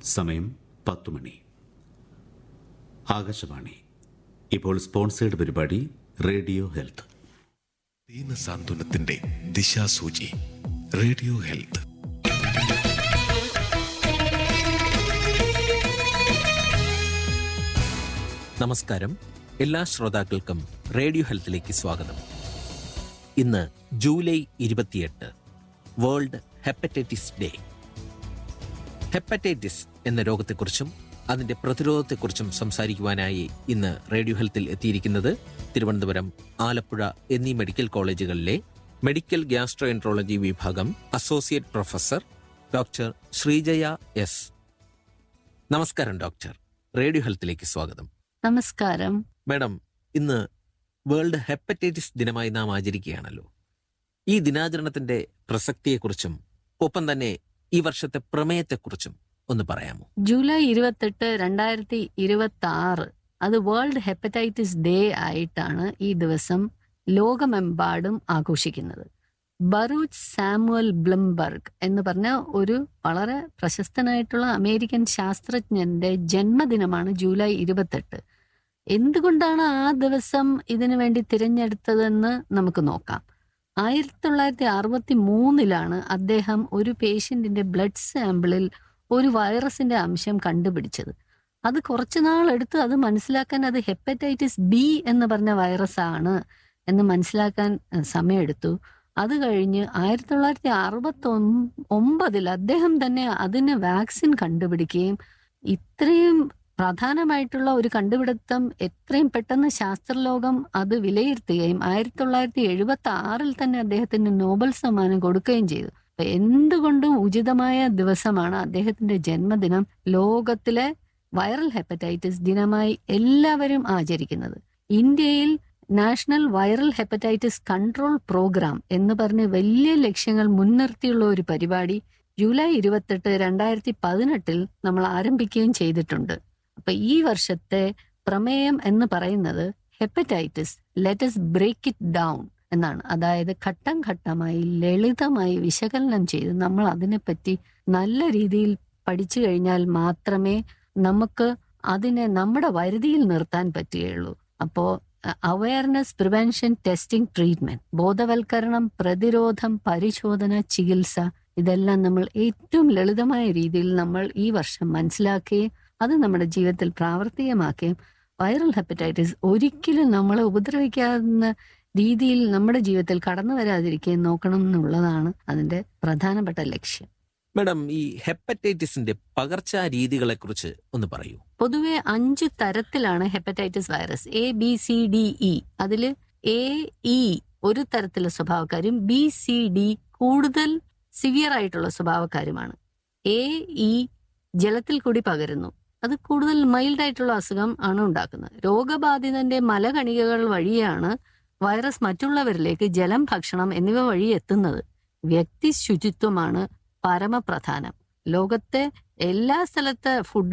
സമയം പത്തു മണി ആകാശവാണി ഇപ്പോൾ സ്പോൺസേഡ് പരിപാടി റേഡിയോ ഹെൽത്ത് ദീനസാന്ത്വനത്തിന്റെ ദിശാസൂചി റേഡിയോ ഹെൽത്ത് നമസ്കാരം എല്ലാ ശ്രോതാക്കൾക്കും റേഡിയോ ഹെൽത്തിലേക്ക് സ്വാഗതം ഇന്ന് ജൂലൈ ഇരുപത്തിയെട്ട് വേൾഡ് ഹെപ്പറ്റൈറ്റിസ് ഡേ ഹെപ്പറ്റൈറ്റിസ് എന്ന രോഗത്തെക്കുറിച്ചും അതിന്റെ പ്രതിരോധത്തെക്കുറിച്ചും സംസാരിക്കുവാനായി ഇന്ന് റേഡിയോ ഹെൽത്തിൽ എത്തിയിരിക്കുന്നത് തിരുവനന്തപുരം ആലപ്പുഴ എന്നീ മെഡിക്കൽ കോളേജുകളിലെ മെഡിക്കൽ ഗ്യാസ്ട്രോഎൻട്രോളജി വിഭാഗം associate professor doctor Sreejaya S നമസ്കാരം ഡോക്ടർ റേഡിയോ ഹെൽത്തിലേക്ക് സ്വാഗതം നമസ്കാരം മാഡം ഇന്ന് വേൾഡ് ഹെപ്പറ്റൈറ്റിസ് ദിനമായി നാം ആചരിക്കുകയാണല്ലോ ഈ ദിനാചരണത്തിന്റെ പ്രസക്തിയെക്കുറിച്ചും ഒപ്പം തന്നെ ഈ വർഷത്തെ പ്രമേയത്തെക്കുറിച്ചും ഒന്ന് പറയാമോ ജൂലൈ ഇരുപത്തെട്ട് രണ്ടായിരത്തി ഇരുപത്തി ആറ് അത് വേൾഡ് ഹെപ്പറ്റൈറ്റിസ് ഡേ ആയിട്ടാണ് ഈ ദിവസം ലോകമെമ്പാടും ആഘോഷിക്കുന്നത് ബറൂച്ച് സാമുവൽ ബ്ലംബർഗ് എന്ന് പറഞ്ഞ ഒരു വളരെ പ്രശസ്തനായിട്ടുള്ള അമേരിക്കൻ ശാസ്ത്രജ്ഞന്റെ ജന്മദിനമാണ് ജൂലൈ ഇരുപത്തെട്ട് എന്തുകൊണ്ടാണ് ആ ദിവസം ഇതിനു വേണ്ടി തിരഞ്ഞെടുത്തതെന്ന് നമുക്ക് നോക്കാം ആയിരത്തി തൊള്ളായിരത്തി അറുപത്തി മൂന്നിലാണ് അദ്ദേഹം ഒരു പേഷ്യന്റിന്റെ ബ്ലഡ് സാമ്പിളിൽ ഒരു വൈറസിന്റെ അംശം കണ്ടുപിടിച്ചത് അത് കുറച്ചു നാളെടുത്ത് അത് മനസ്സിലാക്കാൻ അത് ഹെപ്പറ്റൈറ്റിസ് ബി എന്ന് പറഞ്ഞ വൈറസ് ആണ് എന്ന് മനസ്സിലാക്കാൻ അഹ്, സമയമെടുത്തു അത് കഴിഞ്ഞ് ആയിരത്തി തൊള്ളായിരത്തി അറുപത്തി ഒമ്പതിൽ അദ്ദേഹം തന്നെ അതിന് വാക്സിൻ കണ്ടുപിടിക്കുകയും ഇത്രയും പ്രധാനമായിട്ടുള്ള ഒരു കണ്ടുപിടുത്തം എത്രയും പെട്ടെന്ന് ശാസ്ത്രലോകം അത് വിലയിരുത്തുകയും ആയിരത്തി തൊള്ളായിരത്തി എഴുപത്തി ആറിൽ തന്നെ അദ്ദേഹത്തിന് നോബൽ സമ്മാനം കൊടുക്കുകയും ചെയ്തു അപ്പൊ എന്തുകൊണ്ടും ഉചിതമായ ദിവസമാണ് അദ്ദേഹത്തിന്റെ ജന്മദിനം ലോകത്തിലെ വൈറൽ ഹെപ്പറ്റൈറ്റിസ് ദിനമായി എല്ലാവരും ആചരിക്കുന്നത് ഇന്ത്യയിൽ national viral hepatitis control programme എന്ന് പറഞ്ഞ് വലിയ ലക്ഷ്യങ്ങൾ മുൻനിർത്തിയുള്ള ഒരു പരിപാടി ജൂലൈ ഇരുപത്തെട്ട് രണ്ടായിരത്തി പതിനെട്ടിൽ നമ്മൾ ആരംഭിക്കുകയും ചെയ്തിട്ടുണ്ട് അപ്പൊ ഈ വർഷത്തെ പ്രമേയം എന്ന് പറയുന്നത് hepatitis let's break it down എന്നാണ് അതായത് ഘട്ടം ഘട്ടമായി ലളിതമായി വിശകലനം ചെയ്ത് നമ്മൾ അതിനെപ്പറ്റി നല്ല രീതിയിൽ പഠിച്ചു കഴിഞ്ഞാൽ മാത്രമേ നമുക്ക് അതിനെ നമ്മുടെ വരുതിയിൽ നിർത്താൻ പറ്റുകയുള്ളൂ അപ്പോ അവയർനെസ് പ്രിവെൻഷൻ ടെസ്റ്റിംഗ് ട്രീറ്റ്മെന്റ് ബോധവൽക്കരണം പ്രതിരോധം പരിശോധന ചികിത്സ ഇതെല്ലാം നമ്മൾ ഏറ്റവും ലളിതമായ രീതിയിൽ നമ്മൾ ഈ വർഷം മനസ്സിലാക്കുകയും അത് നമ്മുടെ ജീവിതത്തിൽ പ്രാവർത്തികമാക്കുകയും വൈറൽ ഹെപ്പറ്റൈറ്റിസ് ഒരിക്കലും നമ്മളെ ഉപദ്രവിക്കാവുന്ന രീതിയിൽ നമ്മുടെ ജീവിതത്തിൽ കടന്നു വരാതിരിക്കുകയും നോക്കണം എന്നുള്ളതാണ് അതിന്റെ പ്രധാനപ്പെട്ട ലക്ഷ്യം മാഡം ഈ ഹെപ്പറ്റൈറ്റിസിന്റെ പകർച്ചാ രീതികളെ കുറിച്ച് ഒന്ന് പറയൂ പൊതുവെ അഞ്ച് തരത്തിലാണ് hepatitis virus A B C D E അതിൽ എ ഇ ഒരു തരത്തിലുള്ള സ്വഭാവക്കാരും ബി സി ഡി കൂടുതൽ സിവിയർ ആയിട്ടുള്ള സ്വഭാവക്കാരുമാണ് എ ഇ ജലത്തിൽ കൂടി പകരുന്നു അത് കൂടുതൽ മൈൽഡ് ആയിട്ടുള്ള അസുഖം ആണ് ഉണ്ടാക്കുന്നത് രോഗബാധിതന്റെ മലകണികകൾ വഴിയാണ് വൈറസ് മറ്റുള്ളവരിലേക്ക് ജലം ഭക്ഷണം എന്നിവ വഴി എത്തുന്നത് വ്യക്തി ശുചിത്വമാണ് പരമപ്രധാനം ലോകത്തെ എല്ലാ സ്ഥലത്തെ ഫുഡ്